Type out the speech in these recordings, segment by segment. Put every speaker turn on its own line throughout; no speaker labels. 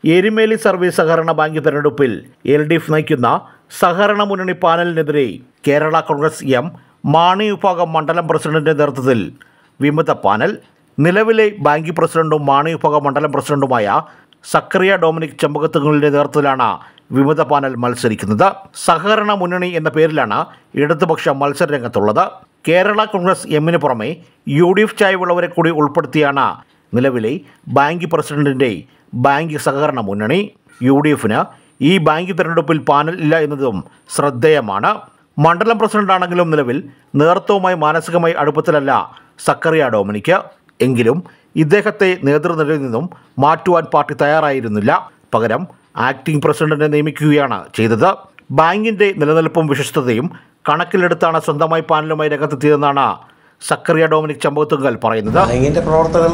Erumeli service സഹകരണ bank തെരഞ്ഞെടുപ്പിൽ L D F നയിക്കുന്ന സഹകരണ മുന്നണി പാനലിനെതിരെ കേരള കോൺഗ്രസ് എം മാണി വിഭാഗം മണ്ഡലം പ്രസിഡന്റിന്റെ നേതൃത്വത്തിൽ വിമത പാനൽ നിലവിലെ ബാങ്ക് പ്രസിഡന്റും മാണി വിഭാഗം മണ്ഡലം പ്രസിഡന്റുമായ സക്കറിയ ഡൊമിനിക് ചെമ്പകത്തുങ്ങളുടെ നേതൃത്വത്തിലാണ് വിമത പാനൽ മത്സരിക്കുന്നത് സഹകരണ മുന്നണി എന്ന പേരിലാണ് ഇടതുപക്ഷ മത്സര രംഗത്തുള്ളത് കേരള കോൺഗ്രസ് എമ്മിന് പുറമെ യു ഡി എഫ് ചായവുള്ളവരെ കൂടി ഉൾപ്പെടുത്തിയാണ് നിലവിലെ ബാങ്ക് പ്രസിഡന്റിൻ്റെ ബാങ്ക് സഹകരണ മുന്നണി യു ഡി എഫിന് ഈ ബാങ്ക് തിരഞ്ഞെടുപ്പിൽ പാനൽ ഇല്ല എന്നതും ശ്രദ്ധേയമാണ് മണ്ഡലം പ്രസിഡന്റാണെങ്കിലും നിലവിൽ നേതൃത്വവുമായി മാനസികമായി അടുപ്പത്തിലല്ല സക്കറിയ ഡൊമിനിക്ക് എങ്കിലും ഇദ്ദേഹത്തെ നേതൃനിരയിൽ നിന്നും മാറ്റുവാൻ പാർട്ടി തയ്യാറായിരുന്നില്ല പകരം ആക്ടിംഗ് പ്രസിഡന്റിനെ നിയമിക്കുകയാണ് ചെയ്തത് ബാങ്കിന്റെ നിലനിൽപ്പും വിശ്വസ്തതയും കണക്കിലെടുത്താണ് സ്വന്തമായി പാനലുമായി രംഗത്തെത്തിയതെന്നാണ് സക്കറിയ ഡൊമിനിക് ചമ്പകത്തുങ്കൽ പറയുന്നത്
ബാങ്കിൻ്റെ പ്രവർത്തനം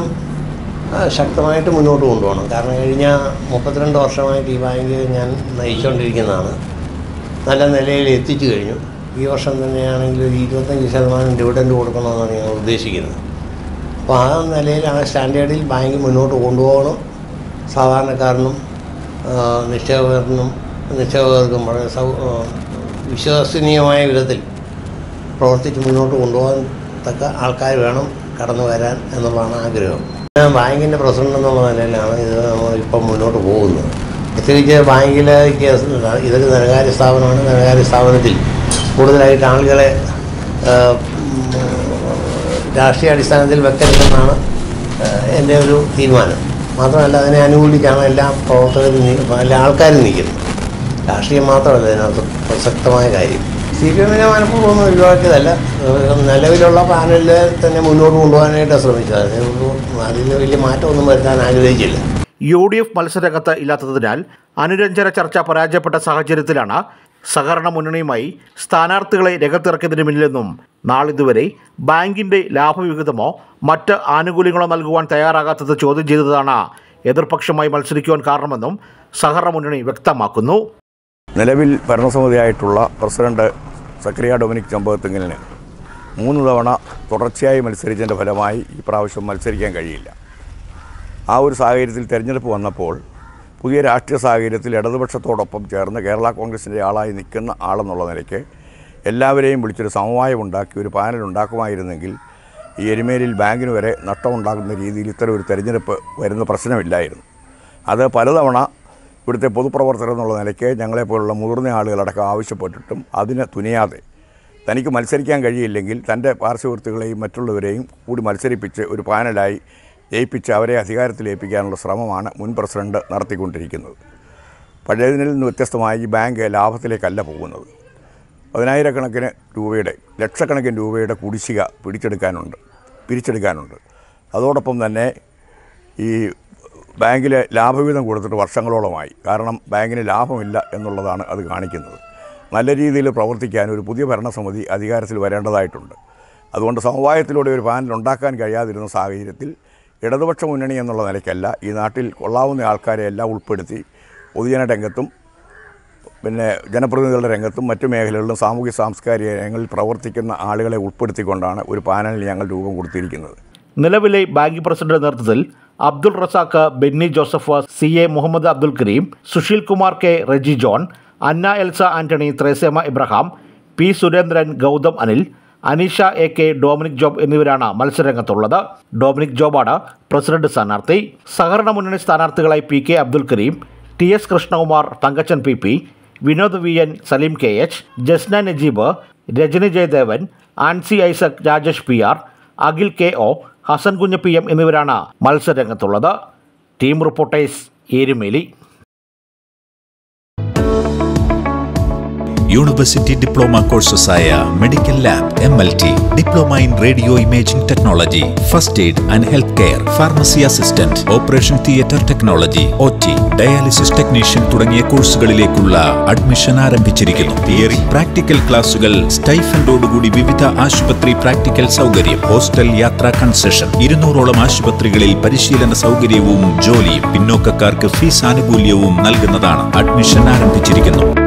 ആ, ശക്തമായിട്ട് മുന്നോട്ട് കൊണ്ടുപോകണം കാരണം കഴിഞ്ഞ മുപ്പത്തിരണ്ട് വർഷമായിട്ട് ഈ ബാങ്ക് ഞാൻ നയിച്ചുകൊണ്ടിരിക്കുന്നതാണ് നല്ല നിലയിൽ എത്തിച്ചു കഴിഞ്ഞു ഈ വർഷം തന്നെയാണെങ്കിൽ ഒരു ഇരുപത്തഞ്ച് ശതമാനം ഡിവിഡൻഡ് കൊടുക്കണമെന്നാണ് ഞങ്ങൾ ഉദ്ദേശിക്കുന്നത് അപ്പോൾ ആ നിലയിൽ ആ സ്റ്റാൻഡേർഡിൽ ബാങ്ക് മുന്നോട്ട് കൊണ്ടുപോകണം സാധാരണക്കാരനും ആ, നിക്ഷേപകർക്കും നിക്ഷേപകർക്കും വളരെ സൗ ആ, വിശ്വസനീയമായ വിധത്തിൽ പ്രവർത്തിച്ച് മുന്നോട്ട് കൊണ്ടുപോകാൻ തക്ക ആൾക്കാർ വേണം കടന്നു വരാൻ എന്നുള്ളതാണ് ആഗ്രഹം ഞാൻ ബാങ്കിൻ്റെ പ്രസിഡന്റ് എന്നുള്ള നിലയിലാണ് ഇത് നമ്മൾ ഇപ്പം മുന്നോട്ട് പോകുന്നത് പ്രത്യേകിച്ച് ബാങ്കിലേക്ക് ഇതൊരു ധനകാര്യ സ്ഥാപനമാണ് ധനകാര്യ സ്ഥാപനത്തിൽ കൂടുതലായിട്ട് ആളുകളെ ആ, ഉം, രാഷ്ട്രീയ അടിസ്ഥാനത്തിൽ വെക്കരുതെന്നാണ് ആ, എൻ്റെ ഒരു തീരുമാനം മാത്രമല്ല അതിനെ അനുകൂലിച്ചാണ് എല്ലാ പ്രവർത്തകരും നീ- എല്ലാ ആൾക്കാരും നിൽക്കുന്നത് രാഷ്ട്രീയം മാത്രമല്ല ഇതിനകത്ത് പ്രസക്തമായ കാര്യം സി പി എമ്മിനെ മനഃപൂർവ്വം ഒഴിവാക്കിയതല്ല ഏഹ് നിലവിലുള്ള പാനലിൽ തന്നെ മുന്നോട്ട് കൊണ്ടുപോകാനായിട്ട് ശ്രമിച്ചത് അതേ ഉള്ളൂ അതിൽ വലിയ മാറ്റമൊന്നും വരുത്താൻ ആഗ്രഹിച്ചില്ല
യു ഡി എഫ് മത്സരരംഗത്ത് ഇല്ലാത്തതിനാൽ അനുരഞ്ജന ചർച്ച പരാജയപ്പെട്ട സാഹചര്യത്തിലാണ് സഹകരണ മുന്നണിയുമായി സ്ഥാനാർത്ഥികളെ രംഗത്തിറക്കിയതിന് പിന്നിലെന്നും നാളിതുവരെ ബാങ്കിന്റെ ലാഭവിഹിതമോ മറ്റ് ആനുകൂല്യങ്ങളോ നൽകുവാൻ തയ്യാറാകാത്തത് ചോദ്യം ചെയ്തതാണ് എതിർപക്ഷമായി മത്സരിക്കുവാൻ കാരണമെന്നും സഹകരണ മുന്നണി വ്യക്തമാക്കുന്നു
നിലവിൽ ഭരണസമിതിയായിട്ടുള്ള പ്രസിഡന്റ് സക്രിയ ഡൊമിനിക് ചമ്പകത്തിങ്ങലിന് മൂന്ന് തവണ തുടർച്ചയായി മത്സരിച്ചതിൻ്റെ ഫലമായി ഈ പ്രാവശ്യം മത്സരിക്കാൻ കഴിയില്ല ആ ഒരു സാഹചര്യത്തിൽ തെരഞ്ഞെടുപ്പ് വന്നപ്പോൾ പുതിയ രാഷ്ട്രീയ സാഹചര്യത്തിൽ ഇടതുപക്ഷത്തോടൊപ്പം ചേർന്ന് കേരള കോൺഗ്രസിൻ്റെ ആളായി നിൽക്കുന്ന ആളെന്നുള്ള നിലയ്ക്ക് എല്ലാവരെയും വിളിച്ചൊരു സമവായം ഉണ്ടാക്കി ഒരു പാനൽ ഉണ്ടാക്കുമായിരുന്നെങ്കിൽ ഈ എരുമേലിയിൽ ബാങ്കിന് വരെ നഷ്ടമുണ്ടാകുന്ന രീതിയിൽ ഇത്തരം ഒരു തെരഞ്ഞെടുപ്പ് വരുന്ന പ്രശ്നമില്ലായിരുന്നു അത് പലതവണ ഇവിടുത്തെ പൊതുപ്രവർത്തകർ എന്നുള്ള നിലയ്ക്ക് ഞങ്ങളെപ്പോലുള്ള മുതിർന്ന ആളുകളടക്കം ആവശ്യപ്പെട്ടിട്ടും അതിന് തുനിയാതെ തനിക്ക് മത്സരിക്കാൻ കഴിയില്ലെങ്കിൽ തൻ്റെ പാർശ്വവൃത്തികളെയും മറ്റുള്ളവരെയും കൂടി മത്സരിപ്പിച്ച് ഒരു പാനലായി ജയിപ്പിച്ച് അവരെ അധികാരത്തിലേൽപ്പിക്കാനുള്ള ശ്രമമാണ് മുൻ പ്രസിഡന്റ് നടത്തിക്കൊണ്ടിരിക്കുന്നത് പഴയതിൽ നിന്ന് വ്യത്യസ്തമായി ഈ ബാങ്ക് ലാഭത്തിലേക്കല്ല പോകുന്നത് പതിനായിരക്കണക്കിന് രൂപയുടെ ലക്ഷക്കണക്കിന് രൂപയുടെ കുടിശ്ശിക പിടിച്ചെടുക്കാനുണ്ട് പിരിച്ചെടുക്കാനുണ്ട് അതോടൊപ്പം തന്നെ ഈ ബാങ്കിലെ ലാഭവിഹിതം കൊടുത്തിട്ട് വർഷങ്ങളോളമായി കാരണം ബാങ്കിന് ലാഭമില്ല എന്നുള്ളതാണ് അത് കാണിക്കുന്നത് നല്ല രീതിയിൽ പ്രവർത്തിക്കാൻ ഒരു പുതിയ ഭരണസമിതി അധികാരത്തിൽ വരേണ്ടതായിട്ടുണ്ട് അതുകൊണ്ട് സമവായത്തിലൂടെ ഒരു പാനൽ ഉണ്ടാക്കാൻ കഴിയാതിരുന്ന സാഹചര്യത്തിൽ ഇടതുപക്ഷ മുന്നണി എന്നുള്ള നിലയ്ക്കല്ല ഈ നാട്ടിൽ കൊള്ളാവുന്ന ആൾക്കാരെ എല്ലാം ഉൾപ്പെടുത്തി പൊതുജന രംഗത്തും പിന്നെ ജനപ്രതിനിധികളുടെ രംഗത്തും മറ്റു മേഖലകളിലും സാമൂഹ്യ സാംസ്കാരിക രംഗങ്ങളിൽ പ്രവർത്തിക്കുന്ന ആളുകളെ ഉൾപ്പെടുത്തിക്കൊണ്ടാണ് ഒരു പാനലിന് ഞങ്ങൾ രൂപം കൊടുത്തിരിക്കുന്നത്
നിലവിലെ ബാങ്ക് പ്രസിഡന്റ് നേതൃത്വത്തിൽ Abdul Razak Benny Joseph C A Muhammad Abdul Karim Sushil Kumar K Reji John Anna Elsa Antony Thresiamma Ibrahim P Surendran Gautam Anil Aneesha A K Dominic Job എന്നിവരാണ് മത്സരരംഗത്തുള്ളത് ഡൊമിനിക് ജോബാണ് പ്രസിഡന്റ് സ്ഥാനാർത്ഥി സഹകരണ മുന്നണി സ്ഥാനാർത്ഥികളായി P K Abdul Karim T S Krishnakumar Thankachan P P Vinod V N Salim K H Jasna Najeeb Rajani Jayadevan Ancy Isaac Rajesh P R Akhil K O Hasan കുഞ്ഞ് P M എന്നിവരാണ് മത്സരരംഗത്തുള്ളത് team reporters Erumeli
university diploma കോഴ്സസായ medical lab M L T diploma in radio imaging technology first aid and health care pharmacy assistant operation theatre technology O T dialysis technician തുടങ്ങിയ കോഴ്സുകളിലേക്കുള്ള admission ആരംഭിച്ചിരിക്കുന്നു theory practical ക്ലാസുകൾ സ്റ്റൈഫൻഡോടുകൂടി വിവിധ ആശുപത്രി practical സൗകര്യം hostel യാത്രാ കൺസെഷൻ ഇരുന്നൂറോളം ആശുപത്രികളിൽ പരിശീലന സൗകര്യവും ജോലിയും പിന്നോക്കക്കാർക്ക് ഫീസ് ആനുകൂല്യവും നൽകുന്നതാണ് അഡ്മിഷൻ ആരംഭിച്ചിരിക്കുന്നു